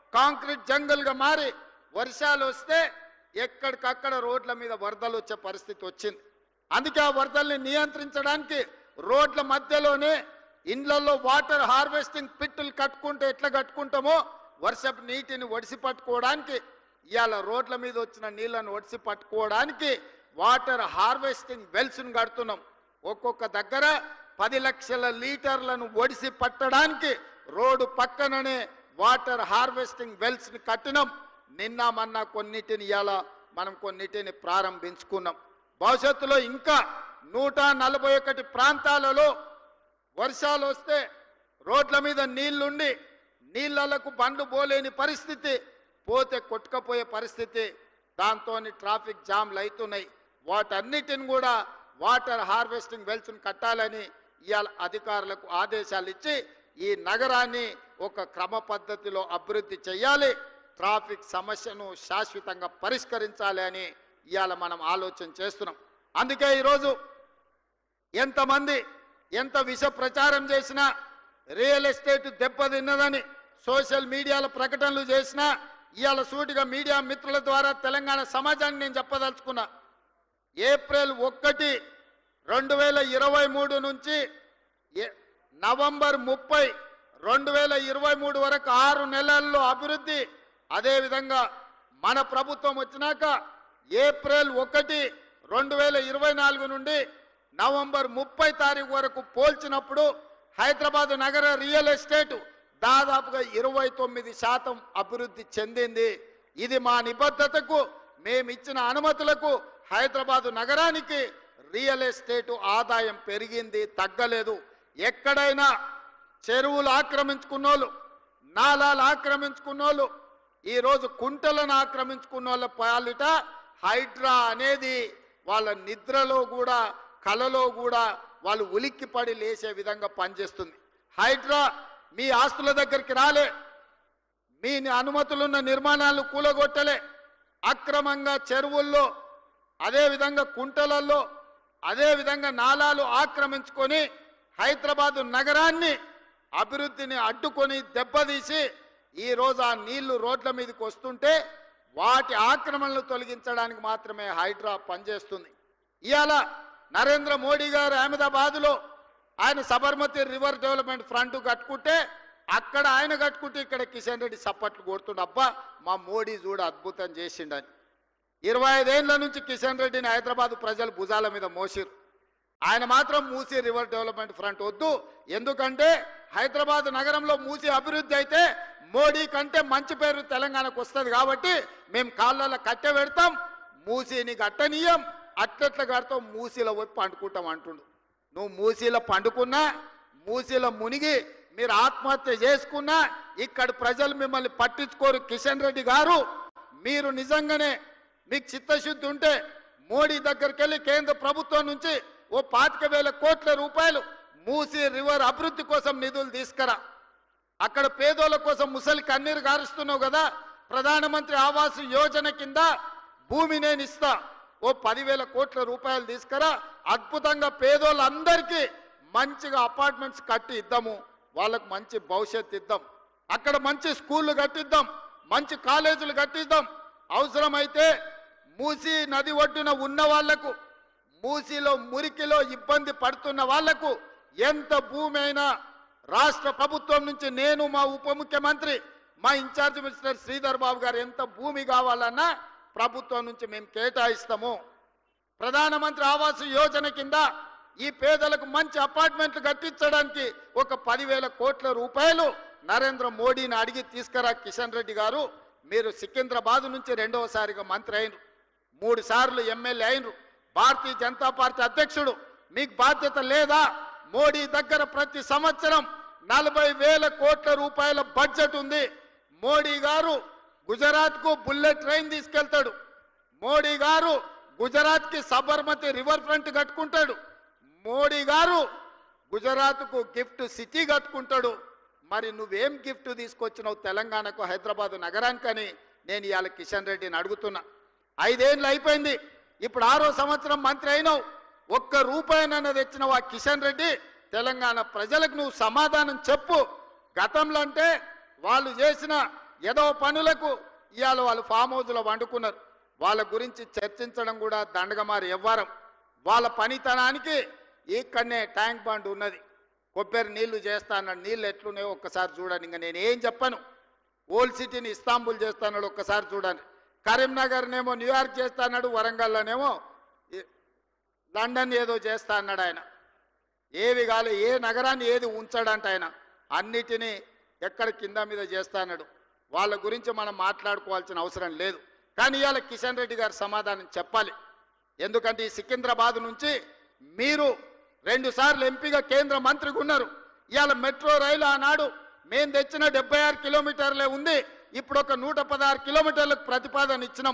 concrete జంగల్గా మారి వర్షాలు వస్తే ఎక్కడికక్కడ రోడ్ల మీద వరదలు వచ్చే పరిస్థితి వచ్చింది అందుకే ఆ వరదల్ని నియంత్రించడానికి రోడ్ల మధ్యలోనే ఇండ్లలో వాటర్ హార్వెస్టింగ్ పిట్టులు కట్టుకుంటే ఎట్లా కట్టుకుంటామో వర్షపు నీటిని ఒడిసి పట్టుకోవడానికి ఇవాళ రోడ్ల మీద వచ్చిన నీళ్లను ఒడిసి పట్టుకోవడానికి వాటర్ హార్వెస్టింగ్ వెల్స్ను కడుతున్నాం ఒక్కొక్క దగ్గర పది లక్షల లీటర్లను ఒడిసి పట్టడానికి రోడ్డు పక్కననే వాటర్ హార్వెస్టింగ్ వెల్స్ని కట్టినాం నిన్న మొన్న కొన్నిటిని ఇవాళ మనం కొన్నిటిని ప్రారంభించుకున్నాం భవిష్యత్తులో ఇంకా నూట నలభై ఒకటి ప్రాంతాలలో వర్షాలు వస్తే రోడ్ల మీద నీళ్లుండి నీళ్లకు బండ్లు పోలేని పరిస్థితి పోతే కొట్టుకపోయే పరిస్థితి దాంతో ట్రాఫిక్ జామ్లు అవుతున్నాయి వాటన్నిటిని కూడా వాటర్ హార్వెస్టింగ్ వెల్స్ని కట్టాలని ఇవాళ అధికారులకు ఆదేశాలు ఇచ్చి ఈ నగరాన్ని ఒక క్రమ పద్ధతిలో అభివృద్ధి చేయాలి ట్రాఫిక్ సమస్యను శాశ్వతంగా పరిష్కరించాలి అని ఇవాళ మనం ఆలోచన చేస్తున్నాం అందుకే ఈరోజు ఎంతమంది ఎంత విష ప్రచారం చేసినా రియల్ ఎస్టేట్ దెబ్బతిన్నదని సోషల్ మీడియాలో ప్రకటనలు చేసినా ఇవాళ సూటిగా మీడియా మిత్రుల ద్వారా తెలంగాణ సమాజానికి నేను చెప్పదలుచుకున్నా ఏప్రిల్ ఒకటి రెండు వేల ఇరవై మూడు నుంచి ఏ- నవంబర్ ముప్పై రెండు వేల ఇరవై మూడు వరకు ఆరు నెలల్లో అభివృద్ధి అదేవిధంగా మన ప్రభుత్వం వచ్చినాక ఏప్రిల్ ఒకటి రెండు వేల ఇరవై నాలుగు నుండి నవంబర్ ముప్పై తారీఖు వరకు పోల్చినప్పుడు హైదరాబాద్ నగర రియల్ ఎస్టేట్ దాదాపుగా ఇరవై తొమ్మిది శాతం అభివృద్ధి చెందింది ఇది మా నిబద్ధతకు మేమిచ్చిన అనుమతులకు హైదరాబాద్ నగరానికి రియల్ ఎస్టేట్ ఆదాయం పెరిగింది తగ్గలేదు ఎక్కడైనా చెరువులు ఆక్రమించుకున్నోళ్ళు నాలాలు ఆక్రమించుకున్నోళ్ళు ఈరోజు కుంటలను ఆక్రమించుకున్న వాళ్ళ పాలిట హైడ్రా అనేది వాళ్ళ నిద్రలో కూడా కలలో కూడా వాళ్ళు ఉలిక్కిపడి లేచే విధంగా పనిచేస్తుంది హైడ్రా మీ ఆస్తుల దగ్గరికి రాలే మీ అనుమతులున్న నిర్మాణాలు కూలగొట్టలే అక్రమంగా చెరువుల్లో అదేవిధంగా కుంటలలో అదేవిధంగా నాలాలు ఆక్రమించుకొని హైదరాబాదు నగరాన్ని అభివృద్ధిని అడ్డుకొని దెబ్బతీసి ఈ రోజు ఆ నీళ్లు రోడ్ల మీదకి వస్తుంటే వాటి ఆక్రమణలు తొలగించడానికి మాత్రమే హైడ్రా పనిచేస్తుంది ఇవాళ నరేంద్ర మోడీ గారు అహ్మదాబాద్లో ఆయన సబర్మతి రివర్ డెవలప్మెంట్ ఫ్రంట్ కట్టుకుంటే అక్కడ ఆయన కట్టుకుంటే ఇక్కడ కిషన్ రెడ్డి సప్పట్లు కొడుతుండ అబ్బా మా మోడీ చూడ అద్భుతం చేసిండని ఇరవై ఐదేళ్ల నుంచి కిషన్ రెడ్డిని హైదరాబాద్ ప్రజలు భుజాల మీద మోసిరు ఆయన మాత్రం మూసి రివర్ డెవలప్మెంట్ ఫ్రంట్ వద్దు ఎందుకంటే హైదరాబాద్ నగరంలో మూసి అభివృద్ధి అయితే మోడీ కంటే మంచి పేరు తెలంగాణకు వస్తుంది కాబట్టి మేము కాళ్ళలో కట్టె పెడతాం మూసీని కట్టనీయం అట్లెట్ల కడతాం మూసీలో పోయి పండుకుంటాం అంటుండు నువ్వు మూసీలో పండుకున్నా మూసీలో మునిగి మీరు ఆత్మహత్య చేసుకున్నా ఇక్కడ ప్రజలు మిమ్మల్ని పట్టించుకోరు కిషన్ రెడ్డి గారు మీరు నిజంగానే మీకు చిత్తశుద్ధి ఉంటే మోడీ దగ్గరికి వెళ్ళి కేంద్ర ప్రభుత్వం నుంచి ఓ పాతిక వేల కోట్ల రూపాయలు మూసి రివర్ అభివృద్ధి కోసం నిధులు తీసుకురా అక్కడ పేదోళ్ళ కోసం ముసలి కన్నీరు గారుస్తున్నావు కదా ప్రధానమంత్రి ఆవాస్ యోజన కింద భూమి నేను ఇస్తా ఓ పదివేల కోట్ల రూపాయలు తీసుకురా అద్భుతంగా పేదోళ్ళందరికీ మంచిగా అపార్ట్మెంట్స్ కట్టి ఇద్దాము వాళ్ళకు మంచి భవిష్యత్తు ఇద్దాం అక్కడ మంచి స్కూళ్ళు కట్టిద్దాం మంచి కాలేజీలు కట్టిద్దాం అవసరమైతే మూసీ నది ఒడ్డున ఉన్న వాళ్లకు మూసీలో మురికిలో ఇబ్బంది పడుతున్న వాళ్లకు ఎంత భూమి అయినా రాష్ట్ర ప్రభుత్వం నుంచి నేను మా ఉప ముఖ్యమంత్రి మా ఇన్ఛార్జ్ మినిస్టర్ శ్రీధర్ బాబు గారు ఎంత భూమి కావాలన్నా ప్రభుత్వం నుంచి మేము కేటాయిస్తాము ప్రధానమంత్రి ఆవాస్ యోజన కింద ఈ పేదలకు మంచి అపార్ట్మెంట్లు కట్టించడానికి ఒక పదివేల కోట్ల రూపాయలు నరేంద్ర మోడీని అడిగి తీసుకురా కిషన్ రెడ్డి గారు మీరు సికింద్రాబాద్ నుంచి రెండవసారిగా మంత్రి అయినరు మూడు సార్లు ఎమ్మెల్యే అయినరు భారతీయ జనతా పార్టీ అధ్యక్షుడు మీకు బాధ్యత లేదా మోడీ దగ్గర ప్రతి సంవత్సరం నలభై వేల కోట్ల రూపాయల బడ్జెట్ ఉంది మోడీ గారు గుజరాత్కు బుల్లెట్ ట్రైన్ తీసుకెళ్తాడు మోడీ గారు గుజరాత్కి సబర్మతి రివర్ ఫ్రంట్ కట్టుకుంటాడు మోడీ గారు గుజరాత్కు గిఫ్ట్ సిటీ కట్టుకుంటాడు మరి నువ్వేం గిఫ్ట్ తీసుకొచ్చినావు తెలంగాణకు హైదరాబాద్ నగరానికని నేను ఇవాళ కిషన్ రెడ్డిని అడుగుతున్నా ఐదేళ్ళు అయిపోయింది ఇప్పుడు ఆరో సంవత్సరం మంత్రి అయినావు ఒక్క రూపాయనైనా తెచ్చినావు ఆ కిషన్ రెడ్డి తెలంగాణ ప్రజలకు నువ్వు సమాధానం చెప్పు గతంలో అంటే వాళ్ళు చేసిన ఏదో పనులకు ఇవాళ వాళ్ళు ఫామ్ హౌస్లో వండుకున్నారు వాళ్ళ గురించి చర్చించడం కూడా దండగమారి ఎవ్వరం వాళ్ళ పనితనానికి ఇక్కడనే ట్యాంక్ బండ్ ఉన్నది కొబ్బరి నీళ్లు చేస్తా అన్నాడు నీళ్ళు ఎట్లున్నాయో ఒక్కసారి చూడండి ఇంకా నేను ఏం చెప్పను ఓల్డ్ సిటీని ఇస్తాంబుల్ చేస్తాడు ఒక్కసారి చూడండి కరీంనగర్నేమో న్యూయార్క్ చేస్తా అన్నాడు వరంగల్లోనేమో ఈ- లండన్ ఏదో చేస్తా అన్నాడు ఆయన ఏవి కాలే ఏ నగరాన్ని ఏది ఉంచాడంట ఆయన అన్నిటినీ ఎక్కడ కింద మీద చేస్తా అన్నాడు వాళ్ళ గురించి మనం మాట్లాడుకోవాల్సిన అవసరం లేదు కానీ ఇవాళ కిషన్ రెడ్డి గారు సమాధానం చెప్పాలి ఎందుకంటే ఈ సికింద్రాబాద్ నుంచి మీరు రెండు సార్లు ఎంపీగా కేంద్ర మంత్రిగా ఉన్నారు ఇవాళ మెట్రో రైలు ఆనాడు మేము తెచ్చిన డెబ్బై ఆరు కిలోమీటర్లే ఉంది ఇప్పుడు ఒక నూట పదహారు కిలోమీటర్లకు ప్రతిపాదన ఇచ్చినాం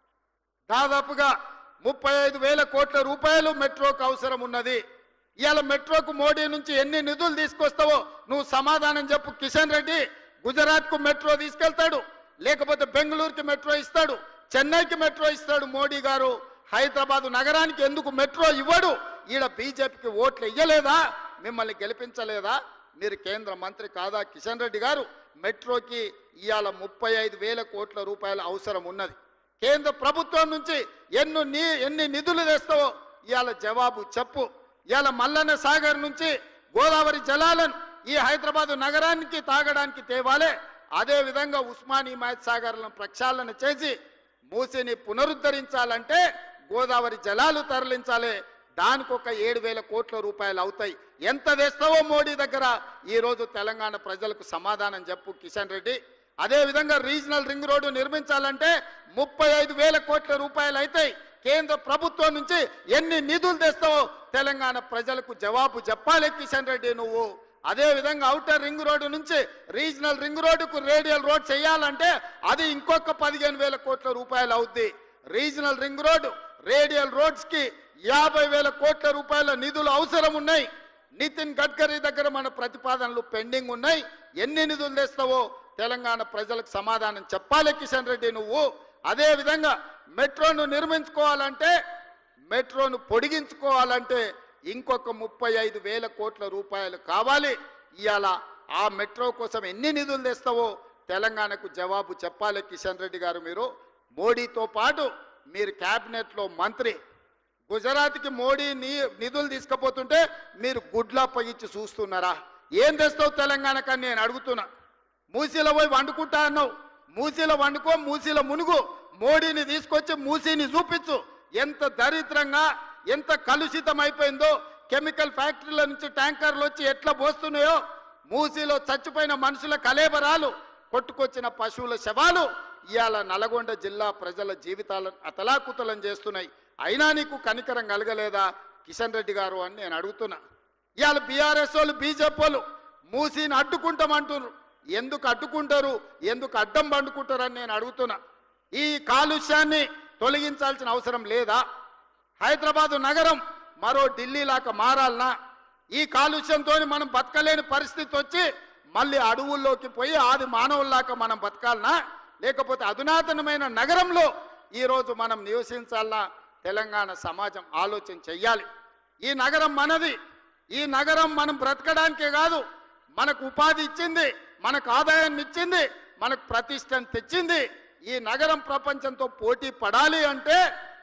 దాదాపుగా ముప్పై ఐదు వేల కోట్ల రూపాయలు మెట్రోకు అవసరం ఉన్నది ఇవాళ మెట్రోకు మోడీ నుంచి ఎన్ని నిధులు తీసుకొస్తావో నువ్వు సమాధానం చెప్పు కిషన్ రెడ్డి గుజరాత్కు మెట్రో తీసుకెళ్తాడు లేకపోతే బెంగళూరుకి మెట్రో ఇస్తాడు చెన్నైకి మెట్రో ఇస్తాడు మోడీ గారు హైదరాబాదు నగరానికి ఎందుకు మెట్రో ఇవ్వడు ఈడ బీజేపీకి ఓట్లు ఇయ్యలేదా మిమ్మల్ని గెలిపించలేదా మీరు కేంద్ర మంత్రి కాదా కిషన్ రెడ్డి గారు మెట్రోకి ఇవాళ ముప్పై ఐదు వేల కోట్ల రూపాయల అవసరం ఉన్నది కేంద్ర ప్రభుత్వం నుంచి ఎన్ని నీ ఎన్ని నిధులు తెస్తావో ఇవాళ జవాబు చెప్పు ఇవాళ మల్లన్న సాగర్ నుంచి గోదావరి జలాలను ఈ హైదరాబాద్ నగరానికి తాగడానికి తేవాలే అదే విధంగా ఉస్మాన్ హిమాయత్ సాగర్లను ప్రక్షాళన చేసి మూసిని పునరుద్ధరించాలంటే గోదావరి జలాలు తరలించాలి దానికి ఒక ఏడు వేల కోట్ల రూపాయలు అవుతాయి ఎంత తెస్తావో మోడీ దగ్గర ఈ రోజు తెలంగాణ ప్రజలకు సమాధానం చెప్పు కిషన్ రెడ్డి అదే విధంగా రీజనల్ రింగ్ రోడ్డు నిర్మించాలంటే ముప్పై ఐదు వేల కోట్ల రూపాయలు అవుతాయి కేంద్ర ప్రభుత్వం నుంచి ఎన్ని నిధులు తెస్తావో తెలంగాణ ప్రజలకు జవాబు చెప్పాలి కిషన్ రెడ్డి నువ్వు అదే విధంగా అవుటర్ రింగ్ రోడ్డు నుంచి రీజనల్ రింగ్ రోడ్డుకు రేడియల్ రోడ్ చేయాలంటే అది ఇంకొక పదిహేను వేల కోట్ల రూపాయలు అవుద్ది regional ring road radial roads కి యాభై వేల కోట్ల రూపాయల నిధులు అవసరం ఉన్నాయి నితిన్ గడ్కరీ దగ్గర మన ప్రతిపాదనలు పెండింగ్ ఉన్నాయి ఎన్ని నిధులు తెస్తావో తెలంగాణ ప్రజలకు సమాధానం చెప్పాలి కిషన్ రెడ్డి నువ్వు అదే విధంగా మెట్రోను నిర్మించుకోవాలంటే మెట్రోను పొడిగించుకోవాలంటే ఇంకొక ముప్పై ఐదు వేల కోట్ల రూపాయలు కావాలి ఇవాళ ఆ మెట్రో కోసం ఎన్ని నిధులు తెస్తావో తెలంగాణకు జవాబు చెప్పాలి కిషన్ రెడ్డి గారు మీరు మోడీతో పాటు మీరు క్యాబినెట్లో మంత్రి గుజరాత్కి మోడీ నీ నిధులు తీసుకుపోతుంటే మీరు గుడ్లా పగిచ్చి చూస్తున్నారా ఏం తెస్తావు తెలంగాణకని నేను అడుగుతున్నా మూసీలో పోయి వండుకుంటా అన్నావు మూసీలో వండుకో మూసీలో మునుగు మోడీని తీసుకొచ్చి మూసీని చూపించు ఎంత దరిద్రంగా ఎంత కలుషితం అయిపోయిందో కెమికల్ ఫ్యాక్టరీల నుంచి ట్యాంకర్లు వచ్చి ఎట్లా పోస్తున్నాయో మూసీలో చచ్చిపోయిన మనుషుల కలేబరాలు కొట్టుకొచ్చిన పశువుల శవాలు ఇవాళ నల్గొండ జిల్లా ప్రజల జీవితాలను అతలాకుతలం చేస్తున్నాయి అయినా నీకు కనికరం కలగలేదా కిషన్ రెడ్డి గారు అని నేను అడుగుతున్నా ఇవాళ బీఆర్ఎస్ వాళ్ళు బీజేపీ వాళ్ళు మూసీని అడ్డుకుంటామంటున్నారు ఎందుకు అడ్డుకుంటారు ఎందుకు అడ్డం పండుకుంటారని నేను అడుగుతున్నా ఈ కాలుష్యాన్ని తొలగించాల్సిన అవసరం లేదా హైదరాబాదు నగరం మరో ఢిల్లీ లాగా మారాలనా ఈ కాలుష్యంతో మనం బతకలేని పరిస్థితి వచ్చి మళ్ళీ అడవుల్లోకి పోయి ఆది మానవుల్లాగా మనం బతకాలనా లేకపోతే అధునాతనమైన నగరంలో ఈరోజు మనం నివసించాలనా తెలంగాణ సమాజం ఆలోచన చెయ్యాలి ఈ నగరం మనది ఈ నగరం మనం బ్రతకడానికే కాదు మనకు ఉపాధి ఇచ్చింది మనకు ఆదాయాన్ని ఇచ్చింది మనకు ప్రతిష్టను తెచ్చింది ఈ నగరం ప్రపంచంతో పోటీ పడాలి అంటే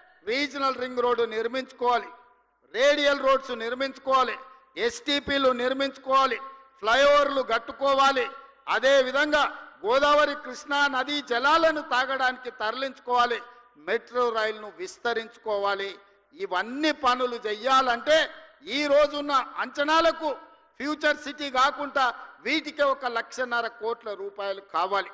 రీజనల్ రింగ్ రోడ్డు నిర్మించుకోవాలి రేడియల్ రోడ్స్ నిర్మించుకోవాలి ఎస్టీపీలు నిర్మించుకోవాలి ఫ్లైఓవర్లు కట్టుకోవాలి అదే విధంగా గోదావరి కృష్ణా నదీ జలాలను తాగడానికి తరలించుకోవాలి మెట్రో రైలును విస్తరించుకోవాలి ఇవన్నీ పనులు చెయ్యాలంటే ఈ రోజున్న అంచనాలకు ఫ్యూచర్ సిటీ కాకుండా వీటికి ఒక లక్షన్నర కోట్ల రూపాయలు కావాలి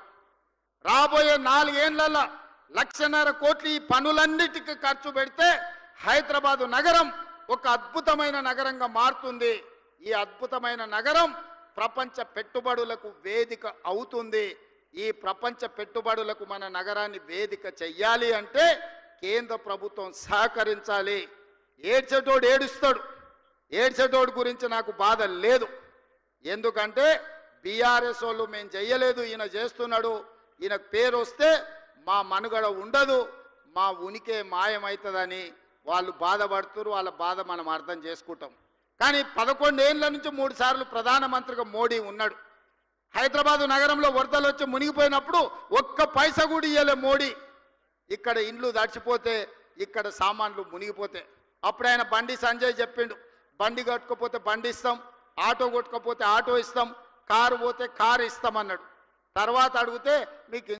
రాబోయే నాలుగేళ్లలో లక్షన్నర కోట్లు ఈ పనులన్నిటికీ ఖర్చు పెడితే హైదరాబాదు నగరం ఒక అద్భుతమైన నగరంగా మారుతుంది ఈ అద్భుతమైన నగరం ప్రపంచ పెట్టుబడులకు వేదిక అవుతుంది ఈ ప్రపంచ పెట్టుబడులకు మన నగరాన్ని వేదిక చెయ్యాలి అంటే కేంద్ర ప్రభుత్వం సహకరించాలి ఏడ్చేటోడు ఏడుస్తాడు ఏడ్చేటోడు గురించి నాకు బాధ లేదు ఎందుకంటే బీఆర్ఎస్ వాళ్ళు మేము చెయ్యలేదు ఈయన చేస్తున్నాడు ఈయన పేరు వస్తే మా మనుగడ ఉండదు మా ఉనికి మాయమవుతుందని వాళ్ళు బాధపడుతున్నారు వాళ్ళ బాధ మనం అర్థం చేసుకుంటాం కానీ పదకొండేళ్ల నుంచి మూడు సార్లు ప్రధానమంత్రిగా మోడీ ఉన్నాడు హైదరాబాద్ నగరంలో వరదలు వచ్చి మునిగిపోయినప్పుడు ఒక్క పైసా కూడా ఇయ్యలే మోడీ ఇక్కడ ఇండ్లు దడిచిపోతే ఇక్కడ సామాన్లు మునిగిపోతే అప్పుడు ఆయన బండి సంజయ్ చెప్పిండు బండి కట్టుకోపోతే బండి ఇస్తాం ఆటో కొట్టుకోపోతే ఆటో ఇస్తాం కారు పోతే కారు ఇస్తాం అన్నాడు తర్వాత అడిగితే మీకు